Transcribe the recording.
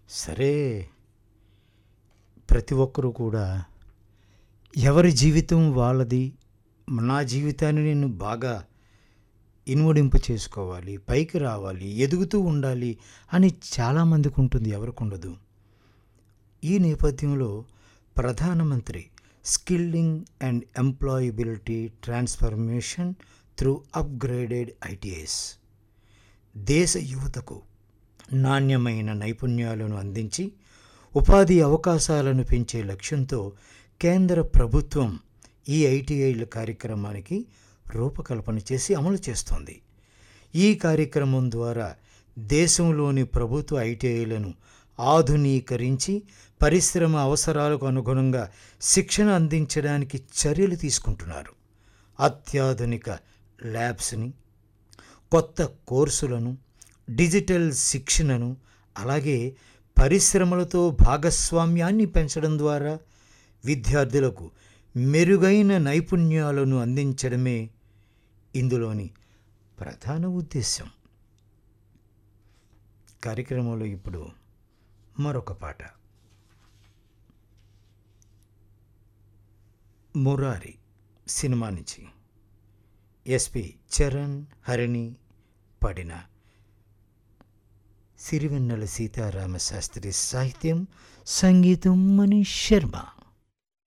సరే ప్రతి ఒక్కరూ కూడా ఎవరి జీవితం వాళ్ళది నా జీవితాన్ని నేను బాగా ఇనుమడింపు చేసుకోవాలి పైకి రావాలి ఎదుగుతూ ఉండాలి అని చాలామందికి ఉంటుంది ఎవరికి ఉండదు ఈ నేపథ్యంలో ప్రధానమంత్రి skilling and employability transformation through upgraded ITs దేశ యువతకు నాణ్యమైన నైపుణ్యాలను అందించి ఉపాధి అవకాశాలను పెంచే లక్ష్యంతో కేంద్ర ప్రభుత్వం ఈ ఐటీఐల కార్యక్రమానికి రూపకల్పన చేసి అమలు చేస్తోంది ఈ కార్యక్రమం ద్వారా దేశంలోని ప్రభుత్వ ఐటీఐలను ఆధునీకరించి పరిశ్రమ అవసరాలకు అనుగుణంగా శిక్షణ అందించడానికి చర్యలు తీసుకుంటున్నారు అత్యాధునిక ల్యాబ్స్ని కొత్త కోర్సులను డిజిటల్ శిక్షణను అలాగే పరిశ్రమలతో భాగస్వామ్యాన్ని పెంచడం ద్వారా విద్యార్థులకు మెరుగైన నైపుణ్యాలను అందించడమే ఇందులోని ప్రధాన ఉద్దేశం కార్యక్రమంలో ఇప్పుడు మరొక పాట మురారి సినిమా నుంచి ఎస్పి చరణ్ హరిణి పాడిన సిరివెన్నెల సీతారామ శాస్త్రి సాహిత్యం సంగీతం మనీష్ శర్మ